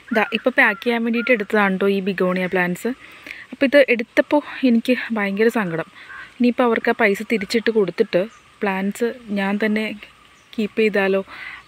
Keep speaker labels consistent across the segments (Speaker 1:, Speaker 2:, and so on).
Speaker 1: ഇതാ ഇപ്പോൾ പാക്ക് ചെയ്യാൻ വേണ്ടിയിട്ട് എടുത്തതാണ് കേട്ടോ ഈ ബിഗോണിയ പ്ലാന്റ്സ് അപ്പോൾ ഇത് എടുത്തപ്പോൾ എനിക്ക് ഭയങ്കര സങ്കടം ഇനിയിപ്പോൾ അവർക്ക് ആ പൈസ തിരിച്ചിട്ട് കൊടുത്തിട്ട് പ്ലാന്റ്സ് ഞാൻ തന്നെ കീപ്പ് ചെയ്താലോ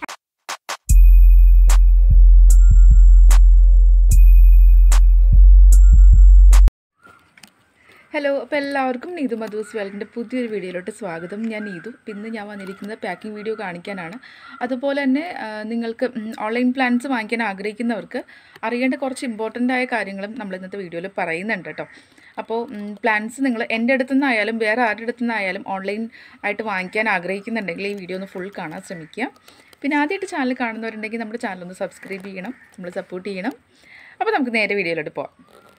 Speaker 1: ഹലോ അപ്പോൾ എല്ലാവർക്കും നീതു മധുസ് വേൾഡിൻ്റെ പുതിയൊരു വീഡിയോയിലോട്ട് സ്വാഗതം ഞാൻ നീതു ഇപ്പം ഇന്ന് ഞാൻ വന്നിരിക്കുന്നത് പാക്കിംഗ് വീഡിയോ കാണിക്കാനാണ് അതുപോലെ തന്നെ ആ, നിങ്ങൾക്ക് ഓൺലൈൻ പ്ലാൻസ് വാങ്ങിക്കാൻ ആഗ്രഹിക്കുന്നവർക്ക് അറിയേണ്ട കുറച്ച് ഇമ്പോർട്ടൻ്റ് ആയ കാര്യങ്ങളും നമ്മൾ ഇന്നത്തെ വീഡിയോയിൽ പറയുന്നുണ്ട് കേട്ടോ അപ്പോൾ പ്ലാൻസ് നിങ്ങൾ എൻ്റെ അടുത്തു നിന്നായാലും വേറെ ആരുടെ അടുത്തു നിന്നായാലും ഓൺലൈൻ ആയിട്ട് വാങ്ങിക്കാൻ ആഗ്രഹിക്കുന്നുണ്ടെങ്കിൽ ഈ വീഡിയോ ഒന്ന് ഫുൾ കാണാൻ ശ്രമിക്കുക പിന്നെ ആദ്യമായിട്ട് ചാനൽ കാണുന്നവരുണ്ടെങ്കിൽ നമ്മുടെ ചാനൽ ഒന്ന് സബ്സ്ക്രൈബ് ചെയ്യണം നമ്മൾ സപ്പോർട്ട് ചെയ്യണം അപ്പോൾ നമുക്ക് നേരെ വീഡിയോയിലോട്ട് പോവാം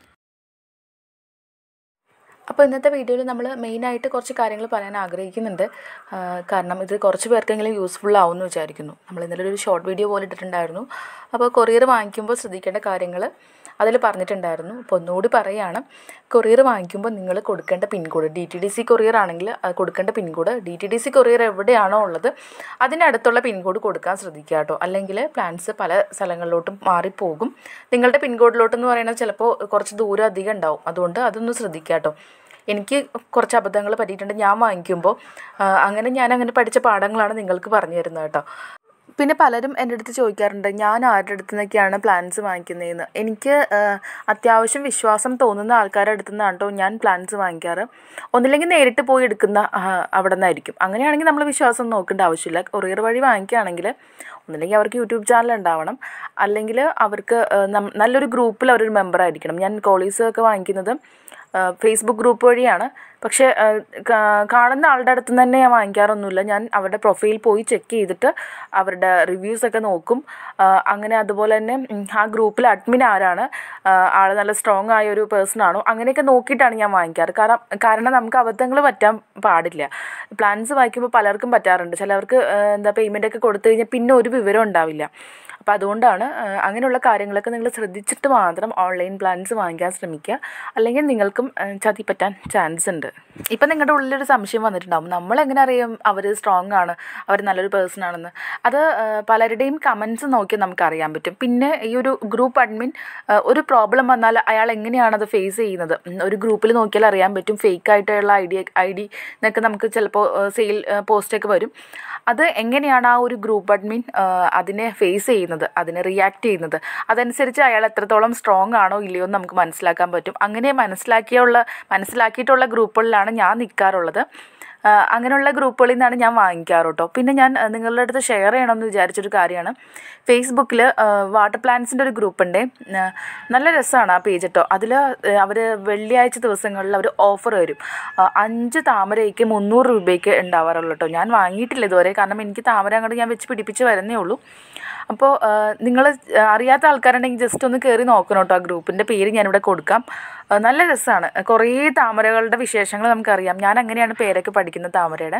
Speaker 1: അപ്പോൾ ഇന്നത്തെ വീഡിയോയിൽ നമ്മൾ മെയിനായിട്ട് കുറച്ച് കാര്യങ്ങൾ പറയാൻ ആഗ്രഹിക്കുന്നുണ്ട് ആ, കാരണം ഇത് കുറച്ച് പേർക്കെങ്കിലും യൂസ്ഫുൾ ആവും എന്ന് വിചാരിക്കുന്നു നമ്മൾ ഇന്നലെ ഒരു ഷോർട്ട് വീഡിയോ പോലെ ഇട്ടിട്ടുണ്ടായിരുന്നു അപ്പോൾ കൊറിയർ വാങ്ങിക്കുമ്പോൾ ശ്രദ്ധിക്കേണ്ട കാര്യങ്ങൾ അതിൽ പറഞ്ഞിട്ടുണ്ടായിരുന്നു അപ്പോൾ ഒന്നുകൂടി പറയുകയാണ് കൊറിയർ വാങ്ങിക്കുമ്പോൾ നിങ്ങൾ കൊടുക്കേണ്ട pin code D T D C courier ആണെങ്കിൽ അത് കൊടുക്കേണ്ട pin code D T D C courier എവിടെയാണോ ഉള്ളത് അതിനടുത്തുള്ള പിൻകോഡ് കൊടുക്കാൻ ശ്രദ്ധിക്കുക കേട്ടോ അല്ലെങ്കിൽ പ്ലാൻസ് പല സ്ഥലങ്ങളിലോട്ടും മാറിപ്പോകും നിങ്ങളുടെ പിൻകോഡിലോട്ടെന്ന് പറയുന്നത് ചിലപ്പോൾ കുറച്ച് ദൂരം അധികം ഉണ്ടാവും അതുകൊണ്ട് അതൊന്ന് ശ്രദ്ധിക്കുക കേട്ടോ എനിക്ക് കുറച്ച് അബദ്ധങ്ങൾ പറ്റിയിട്ടുണ്ട് ഞാൻ വാങ്ങിക്കുമ്പോൾ ആ, അങ്ങനെ ഞാൻ അങ്ങനെ പഠിച്ച പാഠങ്ങളാണ് നിങ്ങൾക്ക് പറഞ്ഞു തരുന്നത് കേട്ടോ പിന്നെ പലരും എൻ്റെ അടുത്ത് ചോദിക്കാറുണ്ട് ഞാൻ ആരുടെ അടുത്ത് നിന്നൊക്കെയാണ് പ്ലാൻസ് വാങ്ങിക്കുന്നതെന്ന് എനിക്ക് ആ, അത്യാവശ്യം വിശ്വാസം തോന്നുന്ന ആൾക്കാരുടെ അടുത്ത് നിന്നാണ് കേട്ടോ ഞാൻ പ്ലാൻസ് വാങ്ങിക്കാറ് ഒന്നില്ലെങ്കിൽ നേരിട്ട് പോയി എടുക്കുന്ന ആ, അവിടെ നിന്നായിരിക്കും അങ്ങനെയാണെങ്കിൽ നമ്മൾ വിശ്വാസം നോക്കേണ്ട ആവശ്യമില്ല കൊറിയർ വഴി വാങ്ങിക്കുകയാണെങ്കിൽ ഒന്നില്ലെങ്കിൽ അവർക്ക് യൂട്യൂബ് ചാനൽ ഉണ്ടാവണം അല്ലെങ്കിൽ അവർക്ക് ആ, നം- നല്ലൊരു ഗ്രൂപ്പിൽ അവരൊരു മെമ്പർ ആയിരിക്കണം ഞാൻ കോളീസ് ഒക്കെ വാങ്ങിക്കുന്നത് ഫേസ്ബുക്ക് ഗ്രൂപ്പ് വഴിയാണ് പക്ഷേ ആ, കാ- കാണുന്ന ആളുടെ അടുത്ത് നിന്ന് തന്നെ ഞാൻ വാങ്ങിക്കാറൊന്നുമില്ല ഞാൻ അവരുടെ പ്രൊഫൈൽ പോയി ചെക്ക് ചെയ്തിട്ട് അവരുടെ റിവ്യൂസ് ഒക്കെ നോക്കും ആ, അങ്ങനെ അതുപോലെ തന്നെ ഉം, ആ ഗ്രൂപ്പിൽ അഡ്മിൻ ആരാണ് ആൾ നല്ല സ്ട്രോങ് ആയ ഒരു പേഴ്സൺ ആണോ അങ്ങനെയൊക്കെ നോക്കിയിട്ടാണ് ഞാൻ വാങ്ങിക്കാറ് കാരണം കാരണം നമുക്ക് അബദ്ധങ്ങൾ പറ്റാൻ പാടില്ല പ്ലാൻസ് വാങ്ങിക്കുമ്പോൾ പലർക്കും പറ്റാറുണ്ട് ചിലവർക്ക് ആ, എന്താ പേയ്മെൻ്റ് ഒക്കെ കൊടുത്തു കഴിഞ്ഞാൽ പിന്നെ ഒരു വിവരം ഉണ്ടാവില്ല അപ്പോൾ അതുകൊണ്ടാണ് ആ, അങ്ങനെയുള്ള കാര്യങ്ങളൊക്കെ നിങ്ങൾ ശ്രദ്ധിച്ചിട്ട് മാത്രം ഓൺലൈൻ പ്ലാൻസ് വാങ്ങിക്കാൻ ശ്രമിക്കുക അല്ലെങ്കിൽ നിങ്ങൾക്കും ആ, ചതി പറ്റാൻ ചാൻസ് ഉണ്ട് ഇപ്പം നിങ്ങളുടെ ഉള്ളിലൊരു സംശയം വന്നിട്ടുണ്ടാവും നമ്മളെങ്ങനെ അറിയാം അവർ സ്ട്രോങ് ആണ് അവർ നല്ലൊരു പേഴ്സൺ ആണെന്ന് അത് ആ, പലരുടെയും കമൻസ് നോക്കി നമുക്ക് അറിയാൻ പറ്റും പിന്നെ ഈ ഒരു ഗ്രൂപ്പ് അഡ്മിൻ ആ, ഒരു പ്രോബ്ലം വന്നാൽ അയാൾ എങ്ങനെയാണ് അത് ഫേസ് ചെയ്യുന്നത് ഉം, ഒരു ഗ്രൂപ്പിൽ നോക്കിയാൽ അറിയാൻ പറ്റും ഫേക്ക് ആയിട്ടുള്ള ഐ ഡി ഐ ഡി എന്നൊക്കെ നമുക്ക് ചിലപ്പോൾ സെയിൽ പോസ്റ്റൊക്കെ വരും അത് എങ്ങനെയാണ് ആ ഒരു ഗ്രൂപ്പ് അഡ്മിൻ അതിനെ ഫേസ് ചെയ്യുന്നത് അതിനെ റിയാക്ട് ചെയ്യുന്നത് അതനുസരിച്ച് അയാൾ എത്രത്തോളം സ്ട്രോങ് ആണോ ഇല്ലയോ എന്ന് നമുക്ക് മനസ്സിലാക്കാൻ പറ്റും അങ്ങനെ മനസ്സിലാക്കിയുള്ള മനസ്സിലാക്കിയിട്ടുള്ള ഗ്രൂപ്പുകളിലാണ് ഞാൻ നിൽക്കാറുള്ളത് ആ, അങ്ങനെയുള്ള ഗ്രൂപ്പുകളിൽ നിന്നാണ് ഞാൻ വാങ്ങിക്കാറ് കേട്ടോ പിന്നെ ഞാൻ ആ, നിങ്ങളുടെ അടുത്ത് ഷെയർ ചെയ്യണമെന്ന് വിചാരിച്ചൊരു കാര്യമാണ് ഫേസ്ബുക്കിൽ വാട്ടർ പ്ലാന്റ്സിൻ്റെ ഒരു ഗ്രൂപ്പ് ഉണ്ട് ആ, നല്ല രസമാണ് ആ പേജ് കേട്ടോ അതിൽ അവർ വെള്ളിയാഴ്ച ദിവസങ്ങളിൽ അവർ ഓഫർ വരും ആ, അഞ്ച് താമരയ്ക്ക് മുന്നൂറ് രൂപയ്ക്ക് ഉണ്ടാവാറുള്ളൂ കേട്ടോ ഞാൻ വാങ്ങിയിട്ടില്ല ഇതുവരെ കാരണം എനിക്ക് താമര അങ്ങോട്ട് ഞാൻ വെച്ച് പിടിപ്പിച്ച് വരുന്നേ ഉള്ളൂ അപ്പോൾ നിങ്ങൾ അറിയാത്ത ആൾക്കാരുണ്ടെങ്കിൽ ജസ്റ്റ് ഒന്ന് കയറി നോക്കണം കേട്ടോ ആ ഗ്രൂപ്പിൻ്റെ പേര് ഞാനിവിടെ കൊടുക്കാം ആ, നല്ല രസമാണ് കുറേ താമരകളുടെ വിശേഷങ്ങൾ നമുക്കറിയാം ഞാൻ അങ്ങനെയാണ് പേരൊക്കെ പഠിക്കുന്നത് താമരയുടെ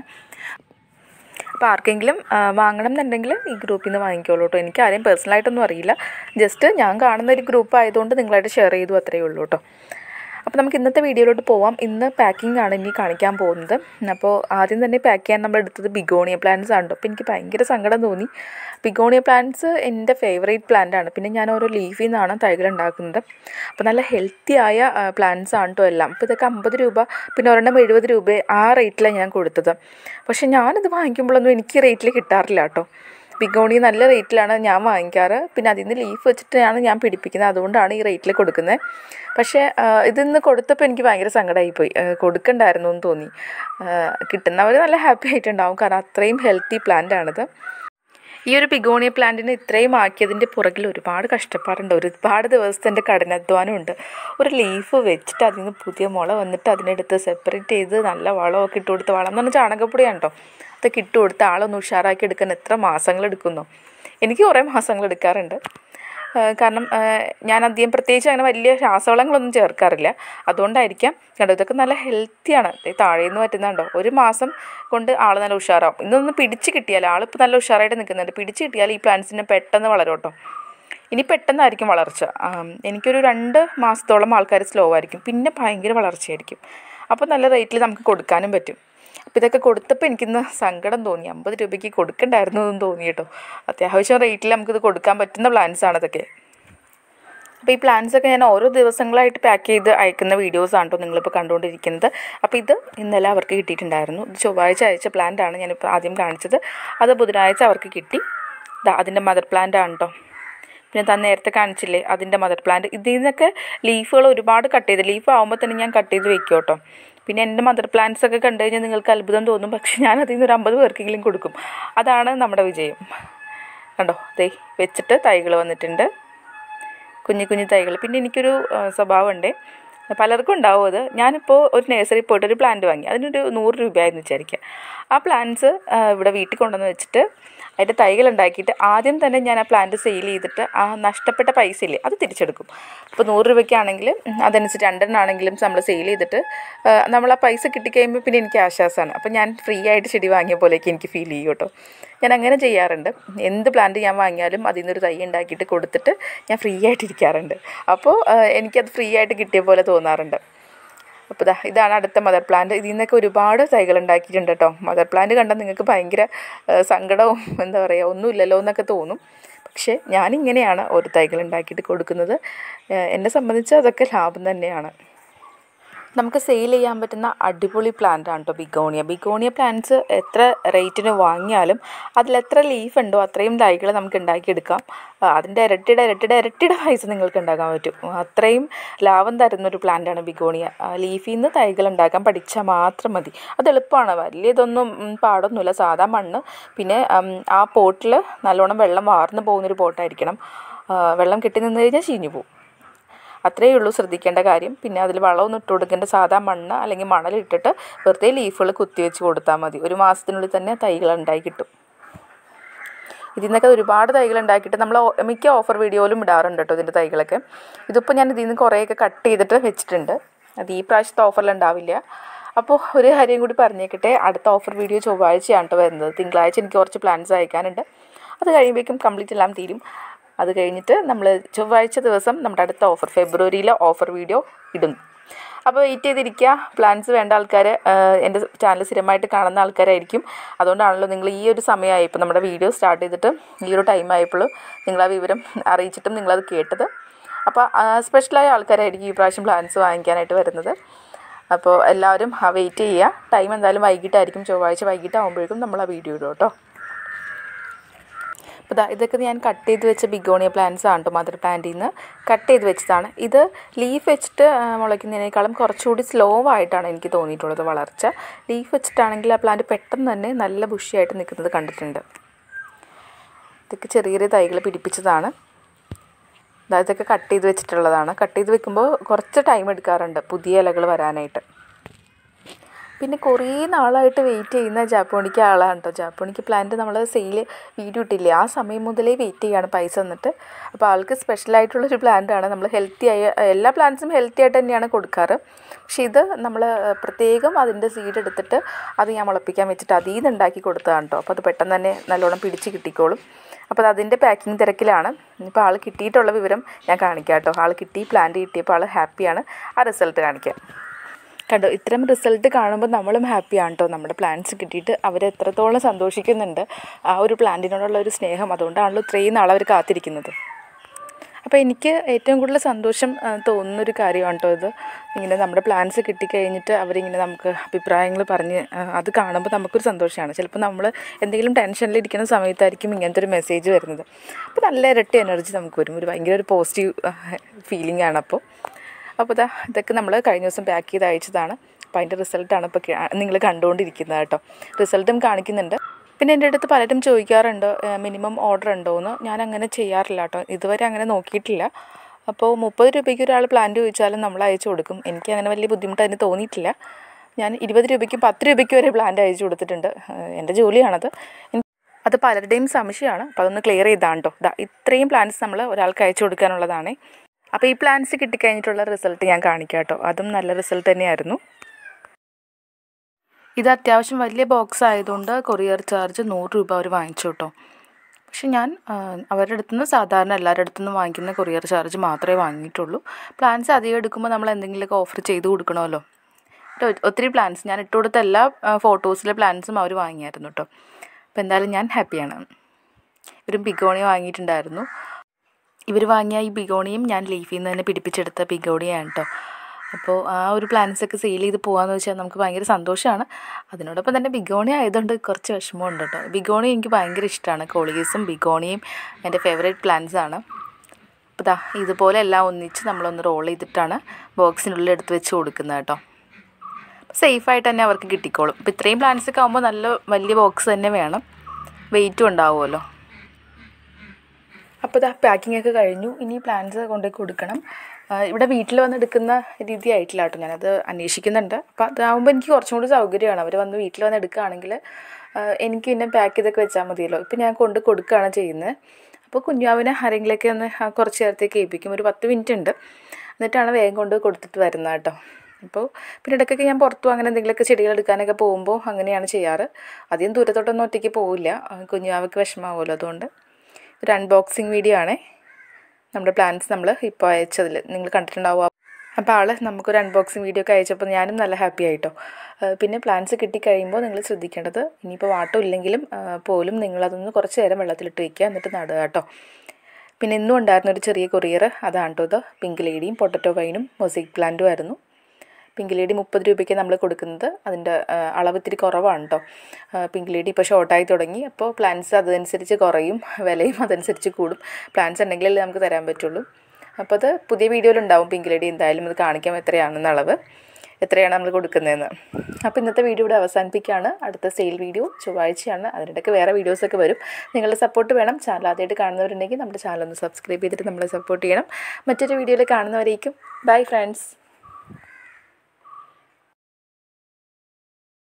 Speaker 1: അപ്പോൾ ആർക്കെങ്കിലും ആ, വാങ്ങണം എന്നുണ്ടെങ്കിൽ ഈ ഗ്രൂപ്പിൽ നിന്ന് വാങ്ങിക്കോളൂ കേട്ടോ എനിക്ക് ആരെയും പേഴ്സണലായിട്ടൊന്നും അറിയില്ല ജസ്റ്റ് ഞാൻ കാണുന്ന ഒരു ഗ്രൂപ്പ് ആയതുകൊണ്ട് നിങ്ങളായിട്ട് ഷെയർ ചെയ്തു അത്രയേ ഉള്ളൂ കേട്ടോ അപ്പോൾ നമുക്ക് ഇന്നത്തെ വീഡിയോയിലോട്ട് പോവാം ഇന്ന് പാക്കിംഗ് ആണ് ഇനി കാണിക്കാൻ പോകുന്നത് അപ്പോൾ ആദ്യം തന്നെ പാക്ക് ചെയ്യാൻ നമ്മൾ എടുത്തത് ബിഗോണിയ പ്ലാന്റ്സ് ആണ് കേട്ടോ അപ്പോൾ എനിക്ക് ഭയങ്കര സങ്കടം തോന്നി ബിഗോണിയ പ്ലാന്റ്സ് എൻ്റെ ഫേവറേറ്റ് പ്ലാന്റ് ആണ് പിന്നെ ഞാൻ ഓരോ ലീഫിൽ നിന്നാണ് തൈകൾ ഉണ്ടാക്കുന്നത് അപ്പോൾ നല്ല ഹെൽത്തി ആയ പ്ലാന്റ്സ് ആണ് കേട്ടോ എല്ലാം അപ്പോൾ ഇതൊക്കെ അമ്പത് രൂപ പിന്നെ ഒരെണ്ണം എഴുപത് രൂപ ആ റേറ്റിലാണ് ഞാൻ കൊടുത്തത് പക്ഷേ ഞാനിത് വാങ്ങിക്കുമ്പോഴൊന്നും എനിക്ക് ഈ റേറ്റിൽ കിട്ടാറില്ല കേട്ടോ ബിഗോണി നല്ല റേറ്റിലാണ് ഞാൻ വാങ്ങിക്കാറ് പിന്നെ അതിൽ നിന്ന് ലീഫ് വെച്ചിട്ടാണ് ഞാൻ പിടിപ്പിക്കുന്നത് അതുകൊണ്ടാണ് ഈ റേറ്റിൽ കൊടുക്കുന്നത് പക്ഷേ ആ, ഇതിന്ന് കൊടുത്തപ്പോൾ എനിക്ക് ഭയങ്കര സങ്കടമായിപ്പോയി കൊടുക്കണ്ടായിരുന്നു എന്ന് തോന്നി കിട്ടുന്നവർ നല്ല ഹാപ്പി ആയിട്ടുണ്ടാവും കാരണം അത്രയും ഹെൽത്തി പ്ലാന്റ് ആണിത് ഈ ഒരു പിഗോണിയ പ്ലാന്റിന് ഇത്രയും ആക്കിയതിൻ്റെ പുറകിൽ ഒരുപാട് കഷ്ടപ്പാടുണ്ട് ഒരുപാട് ദിവസത്തെ എൻ്റെ കഠിനാധ്വാനമുണ്ട് ഒരു ലീഫ് വെച്ചിട്ട് അതിൽ നിന്ന് പുതിയ മുള വന്നിട്ട് അതിനെടുത്ത് സെപ്പറേറ്റ് ചെയ്ത് നല്ല വളമൊക്കെ ഇട്ട് കൊടുത്ത് വളം എന്ന് പറഞ്ഞാൽ ചാണകപ്പൊടിയാണ് കേട്ടോ അതൊക്കെ ഇട്ട് കൊടുത്ത് ആളൊന്ന് ഉഷാറാക്കി എടുക്കാൻ എത്ര മാസങ്ങൾ എടുക്കുന്നു എനിക്ക് കുറേ മാസങ്ങൾ എടുക്കാറുണ്ട് ആ, കാരണം ആ, ഞാൻ അധികം പ്രത്യേകിച്ച് അങ്ങനെ വലിയ രാസവളങ്ങളൊന്നും ചേർക്കാറില്ല അതുകൊണ്ടായിരിക്കാം കണ്ടോ ഇതൊക്കെ നല്ല ഹെൽത്തിയാണ് താഴെ നിന്ന് പറ്റുന്നുണ്ടോ ഒരു മാസം കൊണ്ട് ആൾ നല്ല ഉഷാറാവും ഇന്നൊന്ന് പിടിച്ച് കിട്ടിയാൽ ആളിപ്പോൾ നല്ല ഉഷാറായിട്ട് നിൽക്കുന്നുണ്ട് പിടിച്ച് കിട്ടിയാൽ ഈ പ്ലാന്റ്സിന് പെട്ടെന്ന് വളരും കേട്ടോ ഇനി പെട്ടെന്നായിരിക്കും വളർച്ച ആം, എനിക്കൊരു രണ്ട് മാസത്തോളം ആൾക്കാർ സ്ലോ ആയിരിക്കും പിന്നെ ഭയങ്കര വളർച്ചയായിരിക്കും അപ്പോൾ നല്ല റേറ്റിൽ നമുക്ക് കൊടുക്കാനും പറ്റും അപ്പോൾ ഇതൊക്കെ കൊടുത്തപ്പോൾ എനിക്കിന്ന് സങ്കടം തോന്നി അമ്പത് രൂപയ്ക്ക് കൊടുക്കണ്ടായിരുന്നു എന്ന് തോന്നി കേട്ടോ അത്യാവശ്യം റേറ്റിൽ നമുക്കിത് കൊടുക്കാൻ പറ്റുന്ന പ്ലാൻസ് ആണ് ഇതൊക്കെ അപ്പോൾ ഈ പ്ലാന്റ്സ് ഒക്കെ ഞാൻ ഓരോ ദിവസങ്ങളായിട്ട് പാക്ക് ചെയ്ത് അയക്കുന്ന വീഡിയോസാണ് കേട്ടോ നിങ്ങളിപ്പോൾ കണ്ടുകൊണ്ടിരിക്കുന്നത് അപ്പോൾ ഇത് ഇന്നലെ അവർക്ക് കിട്ടിയിട്ടുണ്ടായിരുന്നു ഇത് ചൊവ്വാഴ്ച അയച്ച പ്ലാന്റ് ആണ് ഞാനിപ്പോൾ ആദ്യം കാണിച്ചത് അത് ബുധനാഴ്ച അവർക്ക് കിട്ടി ഇതാ അതിൻ്റെ മദർ പ്ലാന്റ് ആണ് കേട്ടോ പിന്നെ താൻ നേരത്തെ കാണിച്ചില്ലേ അതിൻ്റെ മദർ പ്ലാന്റ് ഇതിൽ നിന്നൊക്കെ ലീഫുകൾ ഒരുപാട് കട്ട് ചെയ്ത് ലീഫ് ആകുമ്പോൾ തന്നെ ഞാൻ കട്ട് ചെയ്ത് വെക്കും കേട്ടോ പിന്നെ എൻ്റെ മദർ പ്ലാന്റ്സ് ഒക്കെ കണ്ടു കഴിഞ്ഞാൽ നിങ്ങൾക്ക് അത്ഭുതം തോന്നും പക്ഷെ ഞാൻ അതിൽ നിന്ന് ഒരു അമ്പത് പേർക്കെങ്കിലും കൊടുക്കും അതാണ് നമ്മുടെ വിജയം കണ്ടോ ദേ വെച്ചിട്ട് തൈകൾ വന്നിട്ടുണ്ട് കുഞ്ഞു കുഞ്ഞു തൈകൾ പിന്നെ എനിക്കൊരു ആ, സ്വഭാവമുണ്ട് പലർക്കും ഉണ്ടാവും അത് ഞാനിപ്പോൾ ഒരു നഴ്സറി പോയിട്ട് ഒരു പ്ലാന്റ് വാങ്ങി അതിനൊരു നൂറ് രൂപയായിരുന്നു വിചാരിക്കുക ആ പ്ലാന്റ്സ് ഇവിടെ വീട്ടിൽ കൊണ്ടുവന്ന് വെച്ചിട്ട് അതിൻ്റെ തൈകൾ ഉണ്ടാക്കിയിട്ട് ആദ്യം തന്നെ ഞാൻ ആ പ്ലാന്റ് സെയിൽ ചെയ്തിട്ട് ആ നഷ്ടപ്പെട്ട പൈസ ഇല്ലേ അത് തിരിച്ചെടുക്കും ഇപ്പോൾ നൂറ് രൂപയ്ക്കാണെങ്കിൽ ഉം, അതനുസരിച്ച് രണ്ടെണ്ണാണെങ്കിലും നമ്മൾ സെയിൽ ചെയ്തിട്ട് ആ, നമ്മൾ ആ പൈസ കിട്ടിക്കഴിയുമ്പോൾ പിന്നെ എനിക്ക് ആശ്വാസമാണ് അപ്പോൾ ഞാൻ ഫ്രീ ആയിട്ട് ചെടി വാങ്ങിയ പോലെയൊക്കെ എനിക്ക് ഫീൽ ചെയ്യും കേട്ടോ ഞാൻ അങ്ങനെ ചെയ്യാറുണ്ട് എന്ത് പ്ലാന്റ് ഞാൻ വാങ്ങിയാലും അതിൽ നിന്നൊരു തൈ ഉണ്ടാക്കിയിട്ട് കൊടുത്തിട്ട് ഞാൻ ഫ്രീ ആയിട്ട് ഇരിക്കാറുണ്ട് അപ്പോൾ ആ, എനിക്കത് ഫ്രീ ആയിട്ട് കിട്ടിയ പോലെ തോന്നാറുണ്ട് അപ്പോൾ ഇതാ ഇതാണ് അടുത്ത മദർ പ്ലാന്റ് ഇതിൽ നിന്നൊക്കെ ഒരുപാട് തൈകൾ ഉണ്ടാക്കിയിട്ടുണ്ട് കേട്ടോ മദർ പ്ലാന്റ് കണ്ടാൽ നിങ്ങൾക്ക് ഭയങ്കര ആ, സങ്കടവും എന്താ പറയുക ഒന്നുമില്ലല്ലോ എന്നൊക്കെ തോന്നും പക്ഷേ ഞാനിങ്ങനെയാണ് ഒരു തൈകൾ ഉണ്ടാക്കിയിട്ട് കൊടുക്കുന്നത് ആ, എന്നെ സംബന്ധിച്ച് അതൊക്കെ ലാഭം തന്നെയാണ് നമുക്ക് സെയിൽ ചെയ്യാൻ പറ്റുന്ന അടിപൊളി പ്ലാന്റ് ആണ് കേട്ടോ ബിഗോണിയ ബിഗോണിയ പ്ലാന്റ്സ് എത്ര റേറ്റിന് വാങ്ങിയാലും അതിൽ എത്ര ലീഫ് ഉണ്ടോ അത്രയും തൈകൾ നമുക്ക് ഉണ്ടാക്കിയെടുക്കാം ആ, അതിൻ്റെ ഇരട്ടിയുടെ ഇരട്ടിയുടെ ഇരട്ടിയുടെ പൈസ നിങ്ങൾക്ക് ഉണ്ടാക്കാൻ പറ്റും അത്രയും ലാഭം തരുന്ന ഒരു പ്ലാന്റാണ് ബിഗോണിയ ലീഫിൽ നിന്ന് തൈകൾ ഉണ്ടാക്കാൻ പഠിച്ചാൽ മാത്രം മതി അത് എളുപ്പമാണ് വലിയ ഇതൊന്നും ഉം, പാടൊന്നുമില്ല സാധാ മണ്ണ് പിന്നെ ഉം, ആ പോട്ടിൽ നല്ലോണം വെള്ളം വാർന്നു പോകുന്നൊരു പോട്ടായിരിക്കണം ആ, വെള്ളം കെട്ടി നിന്ന് കഴിഞ്ഞാൽ ചീഞ്ഞു പോകും അത്രയേ ഉള്ളൂ ശ്രദ്ധിക്കേണ്ട കാര്യം പിന്നെ അതിൽ വളമൊന്നും ഇട്ട് കൊടുക്കേണ്ട സാധാ മണ്ണ് അല്ലെങ്കിൽ മണലിട്ടിട്ട് വെറുതെ ലീഫുകൾ കുത്തിവെച്ച് കൊടുത്താൽ മതി ഒരു മാസത്തിനുള്ളിൽ തന്നെ തൈകൾ ഉണ്ടായി കിട്ടും ഇതിൽ നിന്നൊക്കെ ഒരുപാട് തൈകൾ ഉണ്ടാക്കിയിട്ട് നമ്മൾ ഓ- മിക്ക ഓഫർ വീഡിയോയിലും ഇടാറുണ്ട് കേട്ടോ ഇതിൻ്റെ തൈകളൊക്കെ ഇതിപ്പോൾ ഞാൻ ഇതിൽ നിന്ന് കുറേയൊക്കെ കട്ട് ചെയ്തിട്ട് വെച്ചിട്ടുണ്ട് അത് ഈ പ്രാവശ്യത്തെ ഓഫറിൽ ഉണ്ടാവില്ല അപ്പോൾ ഒരു കാര്യം കൂടി പറഞ്ഞേക്കട്ടെ അടുത്ത ഓഫർ വീഡിയോ ചൊവ്വാഴ്ചയാണ് കേട്ടോ വരുന്നത് തിങ്കളാഴ്ച എനിക്ക് കുറച്ച് പ്ലാൻസ് അയക്കാനുണ്ട് അത് കഴിയുമ്പോഴേക്കും കംപ്ലീറ്റ് എല്ലാം തീരും അത് കഴിഞ്ഞിട്ട് നമ്മൾ ചൊവ്വാഴ്ച ദിവസം നമ്മുടെ അടുത്ത ഓഫർ ഫെബ്രുവരിയിലെ ഓഫർ വീഡിയോ ഇടുന്നു അപ്പോൾ വെയിറ്റ് ചെയ്തിരിക്കുക പ്ലാൻസ് വേണ്ട ആൾക്കാർ എൻ്റെ ചാനൽ സ്ഥിരമായിട്ട് കാണുന്ന ആൾക്കാരായിരിക്കും അതുകൊണ്ടാണല്ലോ നിങ്ങൾ ഈ ഒരു സമയമായപ്പോൾ നമ്മുടെ വീഡിയോ സ്റ്റാർട്ട് ചെയ്തിട്ട് ഈ ഒരു ടൈം ആയപ്പോൾ നിങ്ങൾ ആ വിവരം അറിയിച്ചിട്ടും നിങ്ങളത് കേട്ടത് അപ്പോൾ സ്പെഷ്യലായ ആൾക്കാരായിരിക്കും ഈ പ്രാവശ്യം പ്ലാൻസ് വാങ്ങിക്കാനായിട്ട് വരുന്നത് അപ്പോൾ എല്ലാവരും വെയിറ്റ് ചെയ്യുക ടൈം എന്തായാലും വൈകിട്ടായിരിക്കും ചൊവ്വാഴ്ച വൈകിട്ടാകുമ്പോഴേക്കും നമ്മൾ ആ വീഡിയോ ഇടും കേട്ടോ അപ്പോൾ ദാ ഇതൊക്കെ ഞാൻ കട്ട് ചെയ്ത് വെച്ച ബിഗോണിയ പ്ലാന്റ്സ് ആണ് കേട്ടോ മദർ പ്ലാന്റിൽ നിന്ന് കട്ട് ചെയ്ത് വെച്ചതാണ് ഇത് ലീഫ് വെച്ചിട്ട് ആ, മുളയ്ക്കുന്നതിനേക്കാളും കുറച്ചുകൂടി സ്ലോ ആയിട്ടാണ് എനിക്ക് തോന്നിയിട്ടുള്ളത് വളർച്ച ലീഫ് വെച്ചിട്ടാണെങ്കിൽ ആ പ്ലാന്റ് പെട്ടെന്ന് തന്നെ നല്ല ബുഷിയായിട്ട് നിൽക്കുന്നത് കണ്ടിട്ടുണ്ട് ഇതൊക്കെ ചെറിയ ചെറിയ തൈകൾ പിടിപ്പിച്ചതാണ് ദാ ഇതൊക്കെ കട്ട് ചെയ്ത് വെച്ചിട്ടുള്ളതാണ് കട്ട് ചെയ്ത് വെക്കുമ്പോൾ കുറച്ച് ടൈം എടുക്കാറുണ്ട് പുതിയ ഇലകൾ വരാനായിട്ട് പിന്നെ കുറേ നാളായിട്ട് വെയിറ്റ് ചെയ്യുന്ന ജാപ്പോണിക്ക് ആളാണ് കേട്ടോ ജാപ്പോണിക്ക് പ്ലാന്റ് നമ്മൾ സെയിൽ വീഡിയോ ഇട്ടില്ലേ ആ സമയം മുതലേ വെയിറ്റ് ചെയ്യാണ് പൈസ തന്നിട്ട് അപ്പോൾ ആൾക്ക് സ്പെഷ്യലായിട്ടുള്ളൊരു പ്ലാന്റാണ് നമ്മൾ ഹെൽത്തി ആയ എല്ലാ പ്ലാന്റ്സും ഹെൽത്തി ആയിട്ട് തന്നെയാണ് കൊടുക്കാറ് പക്ഷേ ഇത് നമ്മൾ പ്രത്യേകം അതിൻ്റെ സീഡ് എടുത്തിട്ട് അത് ഞാൻ മുളപ്പിക്കാൻ വെച്ചിട്ട് അതിൽ നിന്ന് ഉണ്ടാക്കി കൊടുത്തതാണ് കേട്ടോ അപ്പോൾ അത് പെട്ടെന്ന് തന്നെ നല്ലോണം പിടിച്ച് കിട്ടിക്കോളും അപ്പോൾ അത് അതിൻ്റെ പാക്കിംഗ് തിരക്കിലാണ് ഇപ്പോൾ ആൾ കിട്ടിയിട്ടുള്ള വിവരം ഞാൻ കാണിക്കാം കേട്ടോ ആൾ കിട്ടി പ്ലാന്റ് കിട്ടിയപ്പോൾ ആൾ ഹാപ്പിയാണ് ആ റിസൾട്ട് കാണിക്കാം കണ്ടോ ഇത്തരം റിസൾട്ട് കാണുമ്പോൾ നമ്മളും ഹാപ്പിയാണ് കേട്ടോ നമ്മുടെ പ്ലാന്റ്സ് കിട്ടിയിട്ട് അവർ എത്രത്തോളം സന്തോഷിക്കുന്നുണ്ട് ആ ഒരു പ്ലാന്റിനോടുള്ള ഒരു സ്നേഹം അതുകൊണ്ടാണല്ലോ ഇത്രയും നാൾ അവർ കാത്തിരിക്കുന്നത് അപ്പോൾ എനിക്ക് ഏറ്റവും കൂടുതൽ സന്തോഷം ആ, തോന്നുന്നൊരു കാര്യമാണ് കേട്ടോ ഇത് ഇങ്ങനെ നമ്മുടെ പ്ലാൻസ് കിട്ടിക്കഴിഞ്ഞിട്ട് അവരിങ്ങനെ നമുക്ക് അഭിപ്രായങ്ങൾ പറഞ്ഞ് ആ, അത് കാണുമ്പോൾ നമുക്കൊരു സന്തോഷമാണ് ചിലപ്പോൾ നമ്മൾ എന്തെങ്കിലും ടെൻഷനിലിരിക്കുന്ന സമയത്തായിരിക്കും ഇങ്ങനത്തെ ഒരു മെസ്സേജ് വരുന്നത് അപ്പോൾ നല്ല ഇരട്ടി എനർജി നമുക്ക് വരും ഒരു ഭയങ്കര ഒരു പോസിറ്റീവ് ഫീലിംഗ് ആണ് അപ്പോൾ അപ്പോൾ ഇതാ ഇതൊക്കെ നമ്മൾ കഴിഞ്ഞ ദിവസം പാക്ക് ചെയ്ത് അയച്ചതാണ് അപ്പോൾ അതിൻ്റെ റിസൾട്ടാണ് ഇപ്പോൾ നിങ്ങൾ കണ്ടുകൊണ്ടിരിക്കുന്നത് കേട്ടോ റിസൾട്ടും കാണിക്കുന്നുണ്ട് പിന്നെ എൻ്റെ അടുത്ത് പലരും ചോദിക്കാറുണ്ട് മിനിമം ഓർഡർ ഉണ്ടോ എന്ന് ഞാൻ അങ്ങനെ ചെയ്യാറില്ല കേട്ടോ ഇതുവരെ അങ്ങനെ നോക്കിയിട്ടില്ല അപ്പോൾ മുപ്പത് രൂപയ്ക്ക് ഒരാൾ പ്ലാന്റ് ചോദിച്ചാലും നമ്മൾ അയച്ചു കൊടുക്കും എനിക്ക് അങ്ങനെ വലിയ ബുദ്ധിമുട്ട് അതിന് തോന്നിയിട്ടില്ല ഞാൻ ഇരുപത് രൂപയ്ക്കും പത്ത് രൂപയ്ക്ക് വരെ പ്ലാന്റ് അയച്ചു കൊടുത്തിട്ടുണ്ട് ഏഹ് എൻ്റെ ജോലിയാണത് എനിക്ക് അത് പലരുടെയും സംശയമാണ് അപ്പോൾ അതൊന്ന് ക്ലിയർ ചെയ്താണ് കേട്ടോ ഇതാ ഇത്രയും പ്ലാൻസ് നമ്മൾ ഒരാൾക്ക് അയച്ചു കൊടുക്കാനുള്ളതാണ് അപ്പോൾ ഈ പ്ലാൻസ് കിട്ടിക്കഴിഞ്ഞിട്ടുള്ള റിസൾട്ട് ഞാൻ കാണിക്കാം കേട്ടോ അതും നല്ല റിസൾട്ട് തന്നെയായിരുന്നു ഇത് അത്യാവശ്യം വലിയ ബോക്സ് ആയതുകൊണ്ട് കൊറിയർ ചാർജ് നൂറ് രൂപ അവർ വാങ്ങിച്ചു കേട്ടോ പക്ഷെ ഞാൻ ആ, അവരുടെ അടുത്ത് നിന്ന് സാധാരണ എല്ലാവരുടെ അടുത്തു നിന്ന് വാങ്ങിക്കുന്ന കൊറിയർ ചാർജ് മാത്രമേ വാങ്ങിയിട്ടുള്ളൂ പ്ലാൻസ് അധികം എടുക്കുമ്പോൾ നമ്മൾ എന്തെങ്കിലുമൊക്കെ ഓഫർ ചെയ്ത് കൊടുക്കണമല്ലോ കേട്ടോ ഒത്തിരി പ്ലാൻസ് ഞാൻ ഇട്ട് കൊടുത്ത എല്ലാ ഫോട്ടോസിലെ പ്ലാൻസും അവർ വാങ്ങിയായിരുന്നു കേട്ടോ അപ്പോൾ എന്തായാലും ഞാൻ ഹാപ്പിയാണ് ഒരു ബിഗോണി വാങ്ങിയിട്ടുണ്ടായിരുന്നു ഇവർ വാങ്ങിയ ഈ ബിഗോണിയും ഞാൻ ലീഫിൽ നിന്ന് തന്നെ പിടിപ്പിച്ചെടുത്ത ബിഗോണിയാണ് കേട്ടോ അപ്പോൾ ആ ഒരു പ്ലാൻസൊക്കെ സെയിൽ ചെയ്ത് പോകാമെന്ന് വെച്ചാൽ നമുക്ക് ഭയങ്കര സന്തോഷമാണ് അതിനോടൊപ്പം തന്നെ ബിഗോണി ആയതുകൊണ്ട് കുറച്ച് വിഷമമുണ്ട് കേട്ടോ ബിഗോണി എനിക്ക് ഭയങ്കര ഇഷ്ടമാണ് കോളിഗീസും ബിഗോണിയും എൻ്റെ ഫേവറേറ്റ് പ്ലാന്റ്സ് ആണ് അപ്പോൾ ദാ ഇതുപോലെ എല്ലാം ഒന്നിച്ച് നമ്മളൊന്ന് റോൾ ചെയ്തിട്ടാണ് ബോക്സിനുള്ളിൽ എടുത്ത് വെച്ച് കൊടുക്കുന്നത് കേട്ടോ സേഫായിട്ട് തന്നെ അവർക്ക് കിട്ടിക്കോളും ഇപ്പോൾ ഇത്രയും പ്ലാന്റ്സ് ഒക്കെ ആകുമ്പോൾ നല്ല വലിയ ബോക്സ് തന്നെ വേണം വെയിറ്റും ഉണ്ടാവുമല്ലോ അപ്പോൾ ഇതാ പാക്കിംഗ് ഒക്കെ കഴിഞ്ഞു ഇനി പ്ലാന്റ്സ് കൊണ്ടുപോയി കൊടുക്കണം ആ, ഇവിടെ വീട്ടിൽ വന്ന് എടുക്കുന്ന രീതി ആയിട്ടില്ല കേട്ടോ ഞാനത് അന്വേഷിക്കുന്നുണ്ട് അപ്പോൾ അതാകുമ്പോൾ എനിക്ക് കുറച്ചും കൂടി സൗകര്യമാണ് അവർ വന്ന് വീട്ടിൽ വന്ന് എടുക്കുകയാണെങ്കിൽ ആ, എനിക്ക് പിന്നെ പാക്ക് ചെയ്തൊക്കെ വെച്ചാൽ മതിയല്ലോ ഇപ്പം ഞാൻ കൊണ്ട് കൊടുക്കുകയാണ് ചെയ്യുന്നത് അപ്പോൾ കുഞ്ഞാവിനെ ആരെങ്കിലുമൊക്കെ ഒന്ന് ആ, കുറച്ച് നേരത്തേക്ക് ഏൽപ്പിക്കും ഒരു പത്ത് മിനിറ്റ് ഉണ്ട് എന്നിട്ടാണ് വേഗം കൊണ്ട് കൊടുത്തിട്ട് വരുന്നത് കേട്ടോ അപ്പോൾ പിന്നെ ഇടയ്ക്കൊക്കെ ഞാൻ പുറത്തും അങ്ങനെ എന്തെങ്കിലുമൊക്കെ ചെടികൾ എടുക്കാനൊക്കെ പോകുമ്പോൾ അങ്ങനെയാണ് ചെയ്യാറ് അധികം ദൂരത്തോട്ടൊന്നും ഒറ്റയ്ക്ക് പോവില്ല ആ, കുഞ്ഞാവയ്ക്ക് വിഷമാവുമല്ലോ അതുകൊണ്ട് ഒരു അൺബോക്സിങ് വീഡിയോ ആണേ നമ്മുടെ പ്ലാൻസ് നമ്മൾ ഇപ്പോൾ അയച്ചതിൽ നിങ്ങൾ കണ്ടിട്ടുണ്ടാവുക അപ്പോൾ ആൾ നമുക്കൊരു അൺബോക്സിങ് വീഡിയോ ഒക്കെ അയച്ചപ്പോൾ ഞാനും നല്ല ഹാപ്പി ആയിട്ടോ ആ, പിന്നെ പ്ലാൻസ് കിട്ടിക്കഴിയുമ്പോൾ നിങ്ങൾ ശ്രദ്ധിക്കേണ്ടത് ഇനിയിപ്പോൾ വാട്ടം ഇല്ലെങ്കിലും ആ, പോലും നിങ്ങളതൊന്ന് കുറച്ച് നേരം വെള്ളത്തിലിട്ട് വയ്ക്കുക എന്നിട്ട് നടുക കേട്ടോ പിന്നെ ഇന്നും ഉണ്ടായിരുന്ന ഒരു ചെറിയ കൊറിയർ അതാണ് കേട്ടോ ഇത് പിങ്ക് ലേഡിയും പൊട്ടറ്റോ വൈനും മൊസൈക്ക് പ്ലാന്റും ആയിരുന്നു പിങ്ക് ലേഡി മുപ്പത് രൂപയ്ക്ക് നമ്മൾ കൊടുക്കുന്നത് അതിൻ്റെ ആ, അളവ് ഇത്തിരി കുറവാണ് കേട്ടോ പിങ്ക് ലേഡി ഇപ്പോൾ ഷോർട്ടായി തുടങ്ങി അപ്പോൾ പ്ലാൻസ് അതനുസരിച്ച് കുറയും വിലയും അതനുസരിച്ച് കൂടും പ്ലാൻസ് ഉണ്ടെങ്കിലല്ലേ നമുക്ക് തരാൻ പറ്റുള്ളൂ അപ്പോൾ അത് പുതിയ വീഡിയോയിലുണ്ടാവും പിങ്ക് ലേഡി എന്തായാലും ഇത് കാണിക്കാം എത്രയാണെന്ന് അളവ് എത്രയാണ് നമ്മൾ കൊടുക്കുന്നതെന്ന് അപ്പോൾ ഇന്നത്തെ വീഡിയോ ഇവിടെ അവസാനിപ്പിക്കുകയാണ് അടുത്ത സെയിൽ വീഡിയോ ചൊവ്വാഴ്ചയാണ് അതിനിടയ്ക്ക് വേറെ വീഡിയോസൊക്കെ വരും നിങ്ങളുടെ സപ്പോർട്ട് വേണം ചാനൽ ആദ്യമായിട്ട് കാണുന്നവരുണ്ടെങ്കിൽ നമ്മുടെ ചാനൽ ഒന്ന് സബ്സ്ക്രൈബ് ചെയ്തിട്ട് നമ്മളെ സപ്പോർട്ട് ചെയ്യണം മറ്റൊരു വീഡിയോയിൽ കാണുന്നവരേക്കും ബൈ ഫ്രണ്ട്സ്